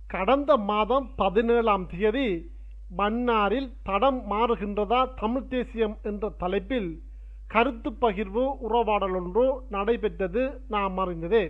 கடந்த மாதம் பதினேழாம் தேதி மன்னாரில் தடம் மாறுகின்றதா தமிழ் தேசியம் என்ற தலைப்பில் கருத்து பகிர்வு உறவாடல் ஒன்று நடைபெற்றது நாம் அறிந்ததே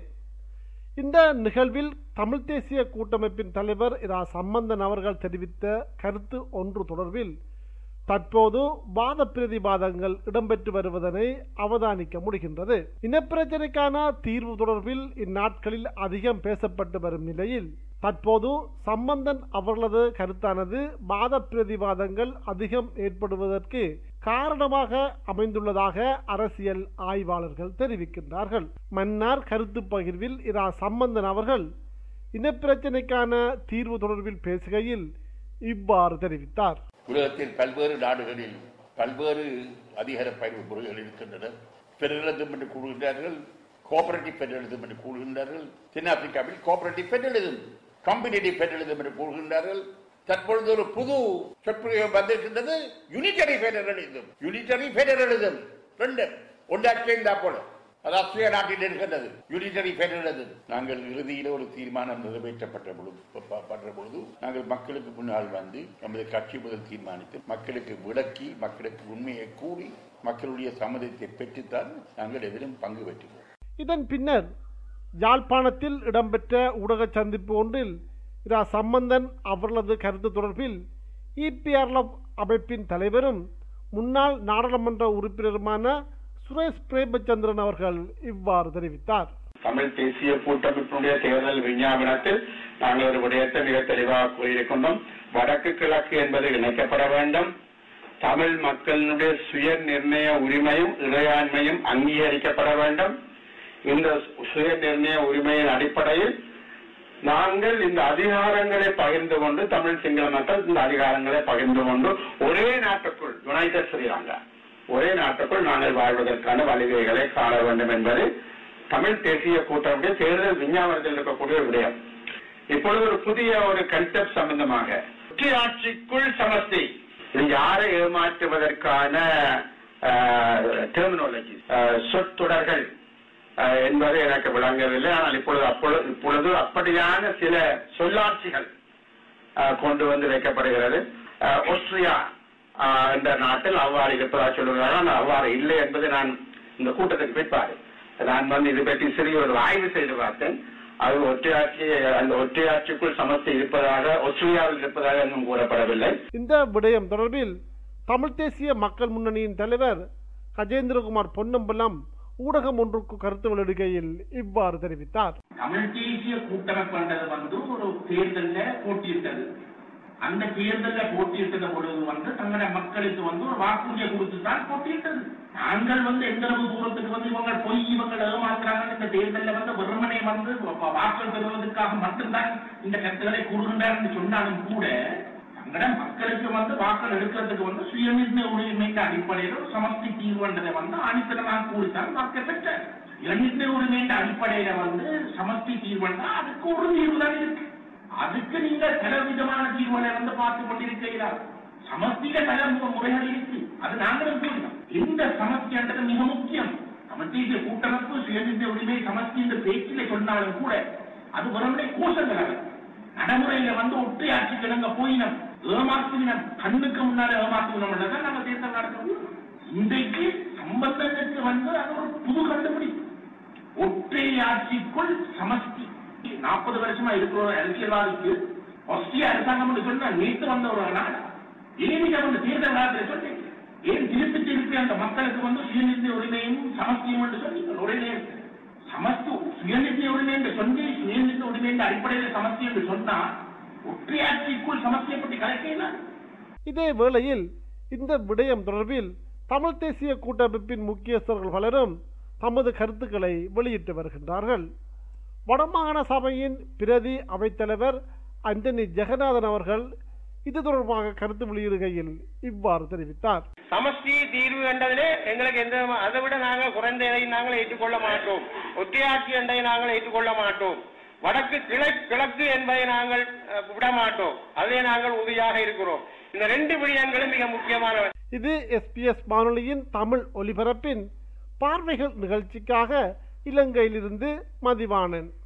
இந்த நிகழ்வில் தமிழ் தேசிய கூட்டமைப்பின் தலைவர் இரா சம்பந்தன் அவர்கள் தெரிவித்த கருத்து ஒன்று தொடர்பில் தற்போது வாத பிரதிவாதங்கள் இடம்பெற்று வருவதனை அவதானிக்க முடிகின்றது இனப்பிரச்சனைக்கான தீர்வு தொடர்பில் இந்நாட்களில் அதிகம் பேசப்பட்டு வரும் நிலையில் தற்போது சம்பந்தன் அவர்களது கருத்தானது வாத பிரதிவாதங்கள் அதிகம் ஏற்படுவதற்கு காரணமாக அமைந்துள்ளதாக அரசியல் ஆய்வாளர்கள் தெரிவிக்கின்றார்கள் மன்னார் கருத்து பகிர்வில் இரா சம்பந்தன் அவர்கள் இனப்பிரச்சனைக்கான தீர்வு தொடர்பில் பேசுகையில் இவ்வாறு தெரிவித்தார் உலகத்தில் பல்வேறு நாடுகளில் பல்வேறு அதிகார பயிர்வு முறைகள் இருக்கின்றன பெருநிலத்தம் என்று கூறுகின்றார்கள் கோஆபரேட்டிவ் பெருநிலத்தம் என்று கூறுகின்றார்கள் தென்னாப்பிரிக்காவில் கோஆபரேட்டிவ் பெருநிலம் காம்பினேட்டிவ் பெருநிலம் என்று கூறுகின்றார்கள் தற்பொழுது ஒரு புது சொற்பிரயோகம் வந்திருக்கின்றது யூனிட்டரி பெடரலிசம் யூனிட்டரி பெடரலிசம் ரெண்டு ஒன்றாக்கே இருந்தா போல அது ஆஸ்திரியா நாட்டில் இருக்கின்றது யூனிட்டரி பெடரலிசம் நாங்கள் இறுதியில் ஒரு தீர்மானம் நிறைவேற்றப்பட்ட பொழுது ப- பண்ற பொழுது நாங்கள் மக்களுக்கு முன்னால் வந்து நமது கட்சி முதல் தீர்மானித்து மக்களுக்கு விளக்கி மக்களுக்கு உண்மையை கூறி மக்களுடைய சம்மதத்தை பெற்றுத்தான் நாங்கள் எதிலும் பங்கு பெற்றுவோம் இதன் பின்னர் யாழ்ப்பாணத்தில் இடம்பெற்ற ஊடக சந்திப்பு ஒன்றில் இரா சம்பந்தன் அவர்களது கருத்து தொடர்பில் இபிஆர்எஃப் அமைப்பின் தலைவரும் முன்னாள் நாடாளுமன்ற உறுப்பினருமான சுரேஷ் பிரேமச்சந்திரன் அவர்கள் இவ்வாறு தெரிவித்தார் தமிழ் தேசிய கூட்டமைப்பினுடைய தேர்தல் விஞ்ஞாபனத்தில் நாங்கள் ஒரு விடயத்தை மிக தெளிவாக கூறியிருக்கின்றோம் வடக்கு கிழக்கு என்பது இணைக்கப்பட வேண்டும் தமிழ் மக்களினுடைய சுய நிர்ணய உரிமையும் இறையாண்மையும் அங்கீகரிக்கப்பட வேண்டும் இந்த சுய நிர்ணய உரிமையின் அடிப்படையில் நாங்கள் இந்த அதிகாரங்களை பகிர்ந்து கொண்டு தமிழ் சிங்கள மக்கள் இந்த அதிகாரங்களை பகிர்ந்து கொண்டு ஒரே நாட்டுக்குள் யுனைடெட் ஸ்ரீலங்கா ஒரே நாட்டுக்குள் நாங்கள் வாழ்வதற்கான வழிவகைகளை காண வேண்டும் என்பது தமிழ் தேசிய கூட்டமைப்புடைய தேர்தல் விஞ்ஞாபனத்தில் இருக்கக்கூடிய ஒரு விடயம் இப்பொழுது ஒரு புதிய ஒரு கன்செப்ட் சம்பந்தமாக ஒற்றையாட்சிக்குள் சமஸ்தி இது யாரை ஏமாற்றுவதற்கான டெர்மினாலஜி சொற்றொடர்கள் அஹ், என்பது எனக்கு விளங்கவில்லை ஆனால் இப்பொழுது அப்பொழுது இப்பொழுது அப்படியான சில சொல்லாட்சிகள் அஹ், கொண்டு வந்து வைக்கப்படுகிறது அஹ், ஆஸ்திரியா அஹ், என்ற நாட்டில் அவ்வாறு இருப்பதாக சொல்லுகிறார்கள் ஆனால் அவ்வாறு இல்லை என்பது நான் இந்த கூட்டத்துக்கு பிற்பாடு நான் வந்து இது பற்றி சிறிய ஒரு ஆய்வு செய்து பார்த்தேன் அது ஒற்றையாட்சி அந்த ஒற்றையாட்சிக்குள் சமஸ்தி இருப்பதாக ஆஸ்திரியாவில் இருப்பதாக இன்னும் கூறப்படவில்லை இந்த விடயம் தொடர்பில் தமிழ் தேசிய மக்கள் முன்னணியின் தலைவர் கஜேந்திரகுமார் பொன்னம்பலம் ஊடகம் ஒன்றுக்கு கருத்து வெளியிடுகையில் இவ்வாறு தெரிவித்தார் தமிழ் தேசிய கூட்டமைப்புன்றது வந்து ஒரு தேர்தல்ல போட்டியிட்டது அந்த தேர்தல்ல போட்டியிட்டத பொழுது வந்து தங்கள மக்களுக்கு வந்து ஒரு வாக்குறுதியை கொடுத்து தான் போட்டியிட்டது நாங்கள் வந்து எந்த அளவு தூரத்துக்கு வந்து இவங்க பொய் இவங்க ஏமாத்துறாங்க இந்த தேர்தல்ல வந்து வெறுமனை வந்து வா- வாக்கள் பெறுவதற்காக மட்டும்தான் இந்த கருத்துக்களை கூறுகின்றார் சொன்னாலும் கூட தங்கள மக்களுக்கு வந்து வாக்கள் எடுக்கிறதுக்கு வந்து சுயநிர்ணய உரிமையின் அடிப்படையில் ஒரு சமஸ்தி தீர்வுன்றதை வந்து அடித்தளமாக கூறித்தான் மக்கள் பெற்றார் சுயநிர்ணய உரிமையின் அடிப்படையில வந்து சமஸ்தி தீர்வுன்னா அதுக்கு ஒரு தீர்வு தான் இருக்கு அதுக்கு நீங்க பல விதமான தீர்வுகளை வந்து பார்த்து கொண்டிருக்கிறீர்களா சமஸ்தியில பல மு- முறைகள் இருக்கு அது நாங்களும் கூறினோம் இந்த சமஸ்தின்றது மிக முக்கியம் தமிழ் தேசிய கூட்டமைப்பு சுயநிர்ணய உரிமை சமஸ்தி என்ற பேச்சிலே சொன்னாலும் கூட அது வெறுமனே கோஷங்கள் அல்ல நடைமுறையில வந்து ஒற்றையாட்சி கிழங்க போயினம் ஏமாத்துவினம் கண்ணுக்கு முன்னால ஏமாத்துவினம் தான் நாங்க தேர்தல் நடத்தணும் இன்றைக்கு சம்பந்தத்துக்கு வந்து அது ஒரு புது கண்டுபிடிப்பு ஒற்றையாட்சிக்குள் சமஸ்தி நாற்பது வருஷமா இருக்கிற ஒரு அரசியல்வாதிக்கு ஆஸ்திரியா அரசாங்கம் என்று சொன்னா நேற்று வந்த ஒரு நாடு ஏன் இதை வந்து தேர்தல் நேரத்தில் சொன்னீங்க ஏன் திருப்பி திருப்பி அந்த மக்களுக்கு வந்து சுயநிர்ணய உரிமையும் சமஸ்தியும் என்று சொன்னீங்க ஒரே நேரத்தில் சமஸ்து சுயநிர்ணய உரிமை என்று சொல்லி சுயநிர்ணய உரிமை என்ற அடிப்படையில் சமஸ்தி என்று சொன்னா ஒற்றையாட்சிக்குள் சமஸ்தியை பற்றி கலைக்கலாம் இதே வேளையில் இந்த விடயம் தொடர்பில் தமிழ் தேசிய கூட்டமைப்பின் முக்கியஸ்தர்கள் பலரும் தமது கருத்துக்களை வெளியிட்டு வருகின்றார்கள் வடமாகாண சபையின் பிரதி அவைத்தலைவர் அஞ்சனி ஜெகநாதன் அவர்கள் இது தொடர்பாக கருத்து வெளியிடுகையில் இவ்வாறு தெரிவித்தார் சமஷ்டி தீர்வு என்றதிலே எங்களுக்கு எந்த விதமா- அதை விட நாங்கள் குறைந்த எதை நாங்கள் ஏற்றுக்கொள்ள மாட்டோம் ஒற்றையாட்சி என்பதை நாங்கள் ஏற்றுக்கொள்ள மாட்டோம் வடக்கு கிழ கிழக்கு என்பதை நாங்கள் அஹ், விட மாட்டோம் அதிலே நாங்கள் உறுதியாக இருக்கிறோம் இந்த ரெண்டு விடயங்களும் மிக முக்கியமானவை இது எஸ்பிஎஸ் வானொலியின் தமிழ் ஒலிபரப்பின் பார்வைகள் நிகழ்ச்சிக்காக இலங்கையிலிருந்து மதிவாணன்